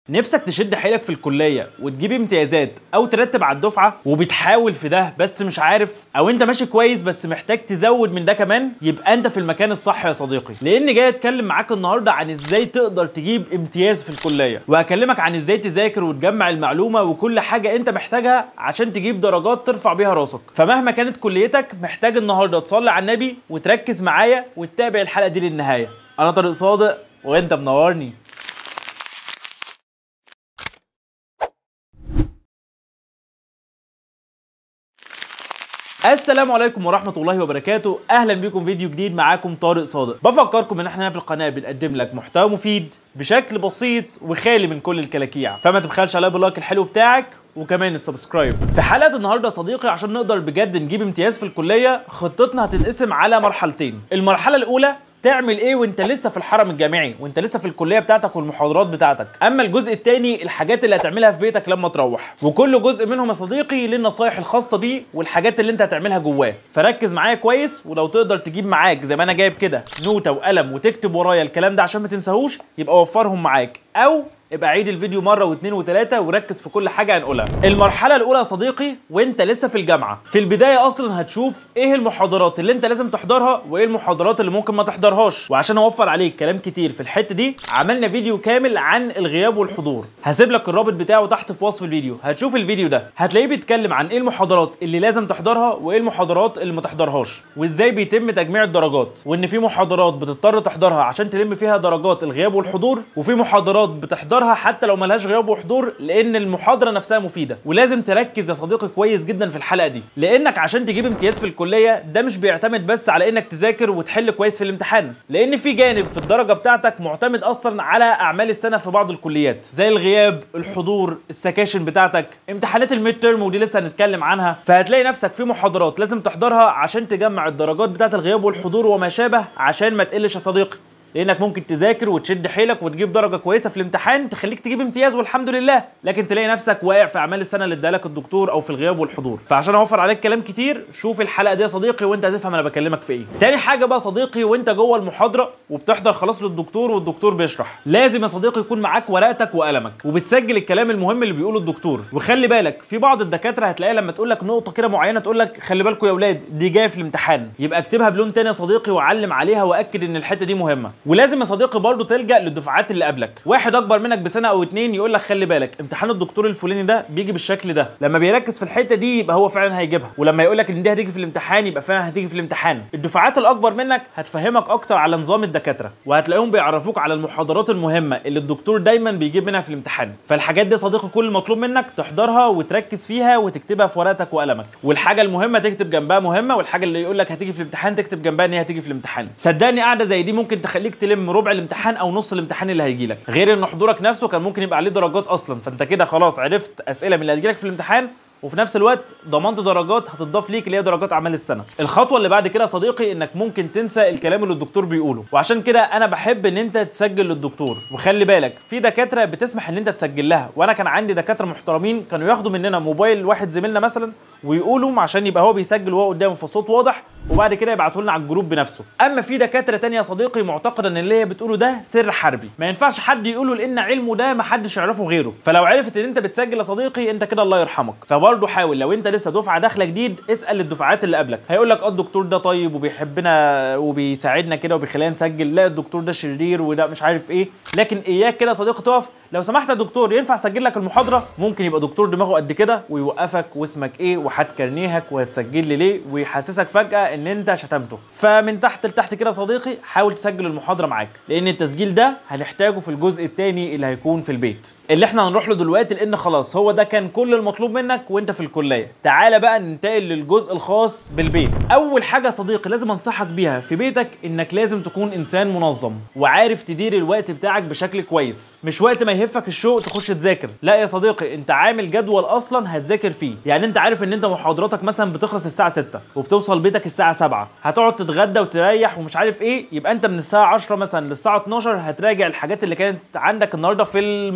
نفسك تشد حيلك في الكليه وتجيب امتيازات او ترتب على الدفعه وبتحاول في ده بس مش عارف او انت ماشي كويس بس محتاج تزود من ده كمان يبقى انت في المكان الصح يا صديقي لان جاي اتكلم معاك النهارده عن ازاي تقدر تجيب امتياز في الكليه وهكلمك عن ازاي تذاكر وتجمع المعلومه وكل حاجه انت محتاجها عشان تجيب درجات ترفع بيها راسك فمهما كانت كليتك محتاج النهارده تصلي على النبي وتركز معايا وتتابع الحلقه دي للنهايه انا طارق صادق وانت منورني السلام عليكم ورحمة الله وبركاته، أهلا بكم فيديو جديد معاكم طارق صادق، بفكركم إن احنا هنا في القناة بنقدم لك محتوى مفيد بشكل بسيط وخالي من كل الكلاكيع، فما تبخلش عليا باللايك الحلو بتاعك وكمان السبسكرايب. في حلقة النهاردة يا صديقي عشان نقدر بجد نجيب امتياز في الكلية، خطتنا هتتقسم على مرحلتين، المرحلة الأولى تعمل ايه وانت لسه في الحرم الجامعي وانت لسه في الكليه بتاعتك والمحاضرات بتاعتك اما الجزء الثاني الحاجات اللي هتعملها في بيتك لما تروح وكل جزء منهم يا صديقي ليه النصايح الخاصه بيه والحاجات اللي انت هتعملها جواه فركز معايا كويس ولو تقدر تجيب معاك زي ما انا جايب كده نوته وقلم وتكتب ورايا الكلام ده عشان ما تنساهوش يبقى وفرهم معاك او ابقى عيد الفيديو مره واثنين وثلاثه وركز في كل حاجه هنقولها المرحله الاولى يا صديقي وانت لسه في الجامعه في البدايه اصلا هتشوف ايه المحاضرات اللي انت لازم تحضرها وايه المحاضرات اللي ممكن ما تحضرهاش وعشان اوفر عليك كلام كتير في الحته دي عملنا فيديو كامل عن الغياب والحضور هسيب لك الرابط بتاعه تحت في وصف الفيديو هتشوف الفيديو ده هتلاقيه بيتكلم عن ايه المحاضرات اللي لازم تحضرها وايه المحاضرات اللي ما تحضرهاش وازاي بيتم تجميع الدرجات وان في محاضرات بتضطر تحضرها عشان تلم فيها درجات الغياب والحضور وفي محاضرات بتحضرها حتى لو ملهاش غياب وحضور لان المحاضره نفسها مفيده ولازم تركز يا صديقي كويس جدا في الحلقه دي لانك عشان تجيب امتياز في الكليه ده مش بيعتمد بس على انك تذاكر وتحل كويس في الامتحان لان في جانب في الدرجه بتاعتك معتمد اصلا على اعمال السنه في بعض الكليات زي الغياب الحضور السكاشن بتاعتك امتحانات الميد تيرم ودي لسه هنتكلم عنها فهتلاقي نفسك في محاضرات لازم تحضرها عشان تجمع الدرجات بتاعه الغياب والحضور وما شابه عشان ما تقلش يا صديقي لانك ممكن تذاكر وتشد حيلك وتجيب درجه كويسه في الامتحان تخليك تجيب امتياز والحمد لله لكن تلاقي نفسك واقع في اعمال السنه اللي ادالك الدكتور او في الغياب والحضور فعشان اوفر عليك كلام كتير شوف الحلقه دي يا صديقي وانت هتفهم انا بكلمك في ايه تاني حاجه بقى صديقي وانت جوه المحاضره وبتحضر خلاص للدكتور والدكتور بيشرح لازم يا صديقي يكون معاك ورقتك وقلمك وبتسجل الكلام المهم اللي بيقوله الدكتور وخلي بالك في بعض الدكاتره هتلاقيها لما تقول لك نقطه كده معينه تقول لك خلي بالكم يا اولاد دي جايه في الامتحان يبقى اكتبها بلون تاني يا صديقي وعلم عليها واكد ان الحته دي مهمه ولازم يا صديقي برضه تلجا للدفعات اللي قبلك واحد اكبر منك بسنه او اتنين يقول لك خلي بالك امتحان الدكتور الفلاني ده بيجي بالشكل ده لما بيركز في الحته دي يبقى هو فعلا هيجيبها ولما يقول لك ان دي هتيجي في الامتحان يبقى فعلا هتيجي في الامتحان الدفعات الاكبر منك هتفهمك اكتر على نظام الدكاتره وهتلاقيهم بيعرفوك على المحاضرات المهمه اللي الدكتور دايما بيجيب منها في الامتحان فالحاجات دي يا صديقي كل المطلوب منك تحضرها وتركز فيها وتكتبها في ورقتك وقلمك والحاجه المهمه تكتب جنبها مهمه والحاجه اللي يقول لك هتيجي في الامتحان تكتب جنبها ان هي هتيجي في الامتحان صدقني قاعده زي دي ممكن تخليك تلم ربع الامتحان او نص الامتحان اللي هيجي لك غير ان حضورك نفسه كان ممكن يبقى عليه درجات اصلا فانت كده خلاص عرفت اسئله من اللي هتجي لك في الامتحان وفي نفس الوقت ضمنت درجات هتضاف ليك اللي هي درجات اعمال السنه الخطوه اللي بعد كده يا صديقي انك ممكن تنسى الكلام اللي الدكتور بيقوله وعشان كده انا بحب ان انت تسجل للدكتور وخلي بالك في دكاتره بتسمح ان انت تسجل لها وانا كان عندي دكاتره محترمين كانوا ياخدوا مننا موبايل واحد زميلنا مثلا ويقولوا عشان يبقى هو بيسجل وهو قدامه في صوت واضح وبعد كده يبعته لنا على الجروب بنفسه اما في دكاتره تانية يا صديقي معتقده ان اللي هي بتقوله ده سر حربي ما ينفعش حد يقوله لان علمه ده ما حدش يعرفه غيره فلو عرفت ان انت بتسجل يا صديقي انت كده الله يرحمك فبرضه حاول لو انت لسه دفعه داخله جديد اسال الدفعات اللي قبلك هيقول لك اه الدكتور ده طيب وبيحبنا وبيساعدنا كده وبيخلينا نسجل لا الدكتور ده شرير وده مش عارف ايه لكن اياك كده يا صديقي تقف لو سمحت يا دكتور ينفع اسجل لك المحاضره ممكن يبقى دكتور دماغه قد كده ويوقفك واسمك ايه وحد كارنيهك وهتسجل لي ليه ويحسسك فجاه ان انت شتمته فمن تحت لتحت كده يا صديقي حاول تسجل المحاضره معاك لان التسجيل ده هنحتاجه في الجزء الثاني اللي هيكون في البيت اللي احنا هنروح له دلوقتي لان خلاص هو ده كان كل المطلوب منك وانت في الكليه تعالى بقى ننتقل للجزء الخاص بالبيت اول حاجه يا صديقي لازم انصحك بيها في بيتك انك لازم تكون انسان منظم وعارف تدير الوقت بتاعك بشكل كويس مش وقت ما يهفك الشوق تخش تذاكر لا يا صديقي انت عامل جدول اصلا هتذاكر فيه يعني انت عارف ان انت محاضراتك مثلا بتخلص الساعه 6 وبتوصل بيتك الساعه 7 هتقعد تتغدى وتريح ومش عارف ايه يبقى انت من الساعه 10 مثلا للساعه 12 هتراجع الحاجات اللي كانت عندك النهارده في المحاضرات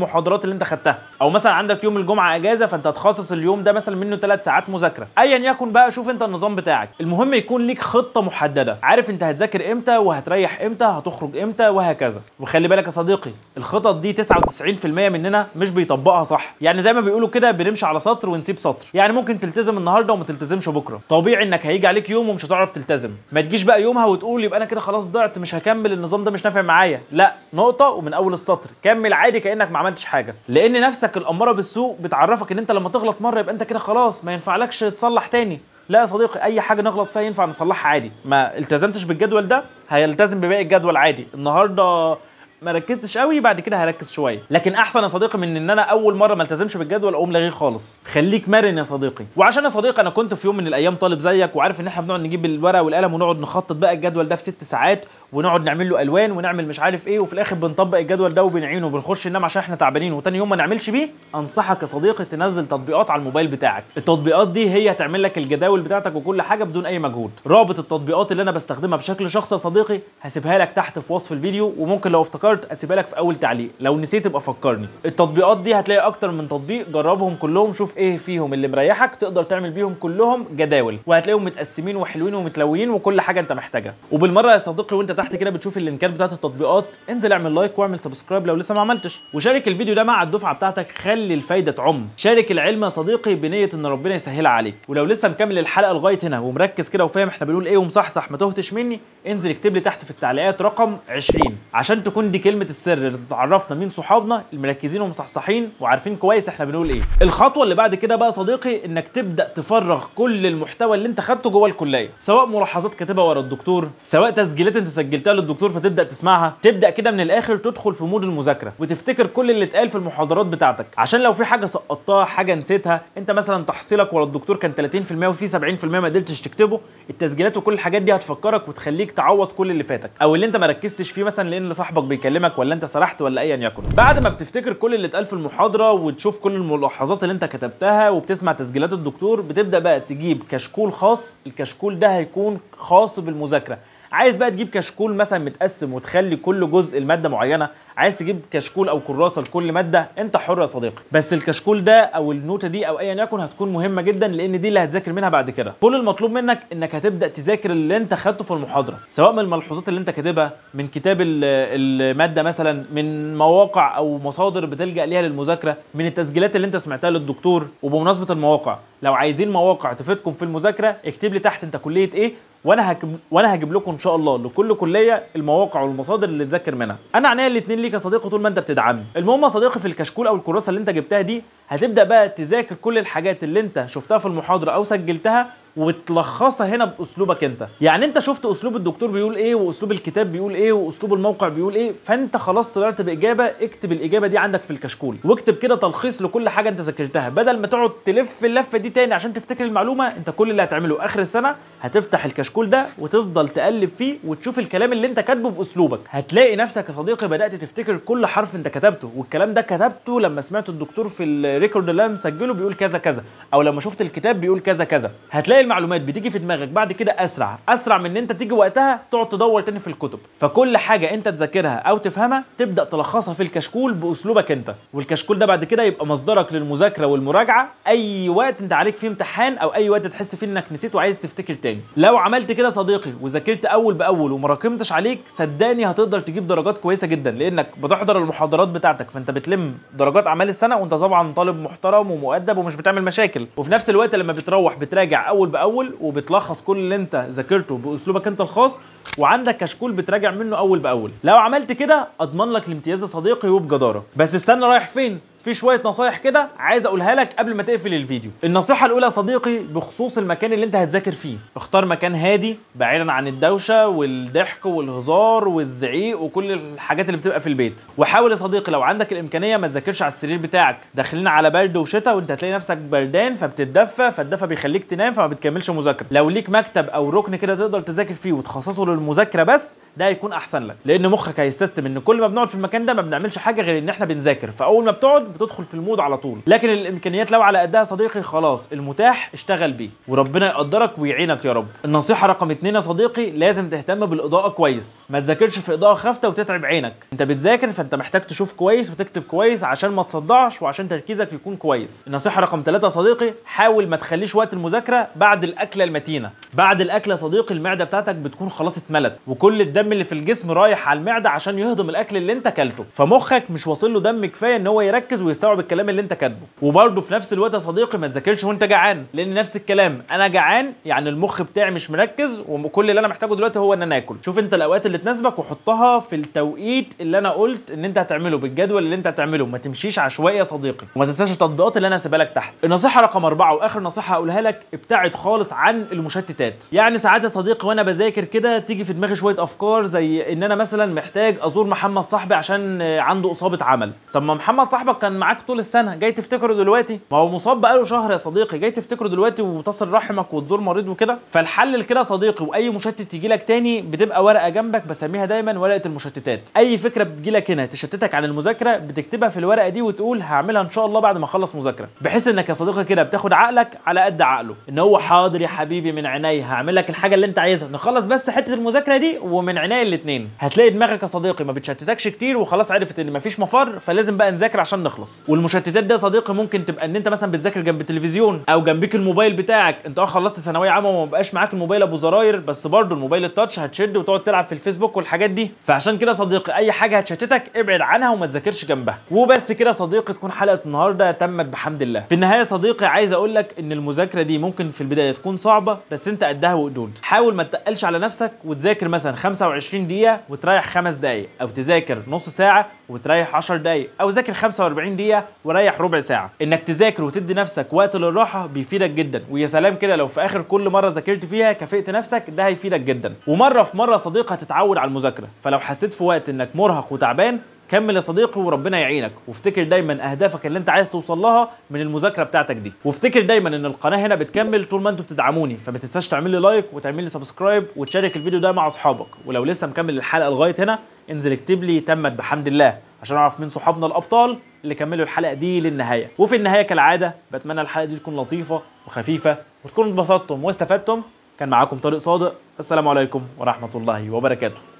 اللي انت خدتها او مثلا عندك يوم الجمعه اجازه فانت هتخصص اليوم ده مثلا منه ثلاث ساعات مذاكره ايا يكن بقى شوف انت النظام بتاعك المهم يكون ليك خطه محدده عارف انت هتذاكر امتى وهتريح امتى هتخرج امتى وهكذا وخلي بالك يا صديقي الخطط دي 99% مننا مش بيطبقها صح يعني زي ما بيقولوا كده بنمشي على سطر ونسيب سطر يعني ممكن تلتزم النهارده وما تلتزمش بكره طبيعي انك هيجي عليك يوم ومش هتعرف تلتزم ما تجيش بقى يومها وتقول يبقى انا كده خلاص ضعت مش هكمل النظام ده مش نافع معايا لا نقطه ومن اول السطر كمل عادي كانك ما عملتش حاجه لان نفسك الاماره بالسوء بتعرفك ان انت لما تغلط مره يبقى انت كده خلاص ما ينفعلكش تصلح تاني لا يا صديقي اي حاجه نغلط فيها ينفع نصلحها عادي ما التزمتش بالجدول ده هيلتزم بباقي الجدول عادي النهارده ما ركزتش قوي بعد كده هركز شويه لكن احسن يا صديقي من ان انا اول مره ما التزمش بالجدول اقوم لاغيه خالص خليك مرن يا صديقي وعشان يا صديقي انا كنت في يوم من الايام طالب زيك وعارف ان احنا بنقعد نجيب الورقه والقلم ونقعد نخطط بقى الجدول ده في ست ساعات ونقعد نعمل له الوان ونعمل مش عارف ايه وفي الاخر بنطبق الجدول ده وبنعينه وبنخش ننام عشان احنا تعبانين وتاني يوم ما نعملش بيه انصحك يا صديقي تنزل تطبيقات على الموبايل بتاعك التطبيقات دي هي هتعمل لك الجداول بتاعتك وكل حاجه بدون اي مجهود رابط التطبيقات اللي انا بستخدمها بشكل شخصي يا صديقي هسيبها لك تحت في وصف الفيديو وممكن لو افتكرت اسيبها لك في اول تعليق لو نسيت ابقى فكرني التطبيقات دي هتلاقي اكتر من تطبيق جربهم كلهم شوف ايه فيهم اللي مريحك تقدر تعمل بيهم كلهم جداول وهتلاقيهم متقسمين وحلوين ومتلونين وكل حاجه انت محتاجها وبالمره يا صديقي وانت تحت كده بتشوف اللينكات بتاعت التطبيقات انزل اعمل لايك واعمل سبسكرايب لو لسه ما عملتش وشارك الفيديو ده مع الدفعه بتاعتك خلي الفايده تعم شارك العلم يا صديقي بنيه ان ربنا يسهلها عليك ولو لسه مكمل الحلقه لغايه هنا ومركز كده وفاهم احنا بنقول ايه ومصحصح ما تهتش مني انزل اكتب لي تحت في التعليقات رقم 20 عشان تكون دي كلمه السر اللي تعرفنا مين صحابنا المركزين ومصحصحين وعارفين كويس احنا بنقول ايه الخطوه اللي بعد كده بقى صديقي انك تبدا تفرغ كل المحتوى اللي انت خدته جوه الكليه سواء ملاحظات كاتبها ورا الدكتور سواء تسجيلات انت سجلتها للدكتور فتبدا تسمعها تبدا كده من الاخر تدخل في مود المذاكره وتفتكر كل اللي اتقال في المحاضرات بتاعتك عشان لو في حاجه سقطتها حاجه نسيتها انت مثلا تحصيلك ورا الدكتور كان 30% وفي 70% ما قدرتش تكتبه التسجيلات وكل الحاجات دي هتفكرك وتخليك تعوض كل اللي فاتك او اللي انت ما ركزتش فيه مثلا لان صاحبك بيكلمك ولا انت سرحت ولا ايا يكن بعد ما بتفتكر كل اللي اتقال في المحاضره وتشوف كل الملاحظات اللي انت كتبتها وبتسمع تسجيلات الدكتور بتبدا بقى تجيب كشكول خاص الكشكول ده هيكون خاص بالمذاكره عايز بقى تجيب كشكول مثلا متقسم وتخلي كل جزء لماده معينه عايز تجيب كشكول او كراسه لكل ماده انت حر يا صديقي بس الكشكول ده او النوته دي او ايا يكن هتكون مهمه جدا لان دي اللي هتذاكر منها بعد كده كل المطلوب منك انك هتبدا تذاكر اللي انت خدته في المحاضره سواء من الملحوظات اللي انت كاتبها من كتاب الماده مثلا من مواقع او مصادر بتلجا ليها للمذاكره من التسجيلات اللي انت سمعتها للدكتور وبمناسبه المواقع لو عايزين مواقع تفيدكم في المذاكره اكتب لي تحت انت كليه ايه وانا هجيب وانا هجيب لكم ان شاء الله لكل كليه المواقع والمصادر اللي تذاكر منها انا عنيا الاثنين ليك يا صديقي طول ما انت بتدعمني المهم يا صديقي في الكشكول او الكراسه اللي انت جبتها دي هتبدا بقى تذاكر كل الحاجات اللي انت شفتها في المحاضره او سجلتها وتلخصها هنا باسلوبك انت يعني انت شفت اسلوب الدكتور بيقول ايه واسلوب الكتاب بيقول ايه واسلوب الموقع بيقول ايه فانت خلاص طلعت باجابه اكتب الاجابه دي عندك في الكشكول واكتب كده تلخيص لكل حاجه انت ذاكرتها بدل ما تقعد تلف اللفه دي تاني عشان تفتكر المعلومه انت كل اللي هتعمله اخر السنه هتفتح الكشكول ده وتفضل تقلب فيه وتشوف الكلام اللي انت كاتبه باسلوبك هتلاقي نفسك يا صديقي بدات تفتكر كل حرف انت كتبته والكلام ده كتبته لما سمعت الدكتور في الريكورد اللي انا مسجله بيقول كذا كذا او لما شفت الكتاب بيقول كذا كذا هتلاقي المعلومات بتيجي في دماغك بعد كده اسرع اسرع من ان انت تيجي وقتها تقعد تدور تاني في الكتب فكل حاجه انت تذاكرها او تفهمها تبدا تلخصها في الكشكول باسلوبك انت والكشكول ده بعد كده يبقى مصدرك للمذاكره والمراجعه اي وقت انت عليك فيه امتحان او اي وقت تحس فيه انك نسيت وعايز تفتكر تاني لو عملت كده صديقي وذاكرت اول باول وما راكمتش عليك صدقني هتقدر تجيب درجات كويسه جدا لانك بتحضر المحاضرات بتاعتك فانت بتلم درجات اعمال السنه وانت طبعا طالب محترم ومؤدب ومش بتعمل مشاكل وفي نفس الوقت لما بتروح بتراجع اول باول وبتلخص كل اللي انت ذاكرته باسلوبك انت الخاص وعندك كشكول بتراجع منه اول باول لو عملت كده اضمن لك الامتياز يا صديقي وبجداره بس استنى رايح فين في شويه نصايح كده عايز اقولها لك قبل ما تقفل الفيديو النصيحه الاولى يا صديقي بخصوص المكان اللي انت هتذاكر فيه اختار مكان هادي بعيدا عن الدوشه والضحك والهزار والزعيق وكل الحاجات اللي بتبقى في البيت وحاول يا صديقي لو عندك الامكانيه ما تذاكرش على السرير بتاعك داخلين على برد وشتاء وانت هتلاقي نفسك بردان فبتتدفى فالدفى بيخليك تنام فما بتكملش مذاكره لو ليك مكتب او ركن كده تقدر تذاكر فيه وتخصصه للمذاكره بس ده هيكون احسن لك لان مخك هيستسلم ان كل ما بنقعد في المكان ده ما بنعملش حاجه غير ان احنا بنذاكر فاول ما بتقعد بتدخل في المود على طول لكن الامكانيات لو على قدها صديقي خلاص المتاح اشتغل بيه وربنا يقدرك ويعينك يا رب النصيحه رقم اتنين يا صديقي لازم تهتم بالاضاءه كويس ما تذاكرش في اضاءه خافته وتتعب عينك انت بتذاكر فانت محتاج تشوف كويس وتكتب كويس عشان ما تصدعش وعشان تركيزك يكون كويس النصيحه رقم ثلاثة يا صديقي حاول ما تخليش وقت المذاكره بعد الاكله المتينه بعد الاكل يا صديقي المعده بتاعتك بتكون خلاص اتملت وكل الدم اللي في الجسم رايح على المعده عشان يهضم الاكل اللي انت اكلته فمخك مش واصل له دم كفايه ان هو يركز ويستوعب الكلام اللي انت كاتبه وبرده في نفس الوقت يا صديقي ما تذاكرش وانت جعان لان نفس الكلام انا جعان يعني المخ بتاعي مش مركز وكل اللي انا محتاجه دلوقتي هو ان انا اكل شوف انت الاوقات اللي تناسبك وحطها في التوقيت اللي انا قلت ان انت هتعمله بالجدول اللي انت هتعمله ما تمشيش عشوائي يا صديقي وما تنساش التطبيقات اللي انا هسيبها لك تحت النصيحه رقم أربعة واخر نصيحه هقولها لك ابتعد خالص عن المشتتات يعني ساعات يا صديقي وانا بذاكر كده تيجي في دماغي شويه افكار زي ان انا مثلا محتاج ازور محمد صاحبي عشان عنده اصابه عمل طب ما محمد صاحبك كان معاك طول السنه جاي تفتكره دلوقتي ما هو مصاب بقاله شهر يا صديقي جاي تفتكره دلوقتي وتصل رحمك وتزور مريض وكده فالحل لكده يا صديقي واي مشتت يجي لك تاني بتبقى ورقه جنبك بسميها دايما ورقه المشتتات اي فكره بتجي لك هنا تشتتك عن المذاكره بتكتبها في الورقه دي وتقول هعملها ان شاء الله بعد ما اخلص مذاكره بحيث انك يا صديقي كده بتاخد عقلك على قد عقله ان هو حاضر يا حبيبي من عيني هعمل لك الحاجه اللي انت عايزها نخلص بس حته المذاكره دي ومن عيني الاثنين هتلاقي دماغك يا صديقي ما بتشتتكش كتير وخلاص عرفت ان مفيش مفر فلازم بقى نذاكر عشان نخلص والمشتتات ده يا صديقي ممكن تبقى ان انت مثلا بتذاكر جنب التلفزيون او جنبيك الموبايل بتاعك انت اه خلصت ثانويه عامه وما بقاش معاك الموبايل ابو زراير بس برضه الموبايل التاتش هتشد وتقعد تلعب في الفيسبوك والحاجات دي فعشان كده يا صديقي اي حاجه هتشتتك ابعد عنها وما تذاكرش جنبها وبس كده يا صديقي تكون حلقه النهارده تمت بحمد الله في النهايه يا صديقي عايز اقول لك ان المذاكره دي ممكن في البدايه تكون صعبه بس انت قدها وقدود حاول ما تقلش على نفسك وتذاكر مثلا 25 دقيقه وتريح خمس دقائق او تذاكر نص ساعه وتريح 10 دقائق او ذاكر 45 دقيقه وريح ربع ساعه انك تذاكر وتدي نفسك وقت للراحه بيفيدك جدا ويا سلام كده لو في اخر كل مره ذاكرت فيها كافئت نفسك ده هيفيدك جدا ومره في مره صديق هتتعود على المذاكره فلو حسيت في وقت انك مرهق وتعبان كمل يا صديقي وربنا يعينك وافتكر دايما اهدافك اللي انت عايز توصل لها من المذاكره بتاعتك دي وافتكر دايما ان القناه هنا بتكمل طول ما انتوا بتدعموني فما تنساش تعمل لي لايك وتعمل لي سبسكرايب وتشارك الفيديو ده مع اصحابك ولو لسه مكمل الحلقه لغايه هنا انزل اكتب لي تمت بحمد الله عشان اعرف مين صحابنا الابطال اللي كملوا الحلقه دي للنهايه وفي النهايه كالعاده بتمنى الحلقه دي تكون لطيفه وخفيفه وتكونوا اتبسطتم واستفدتم كان معاكم طارق صادق السلام عليكم ورحمه الله وبركاته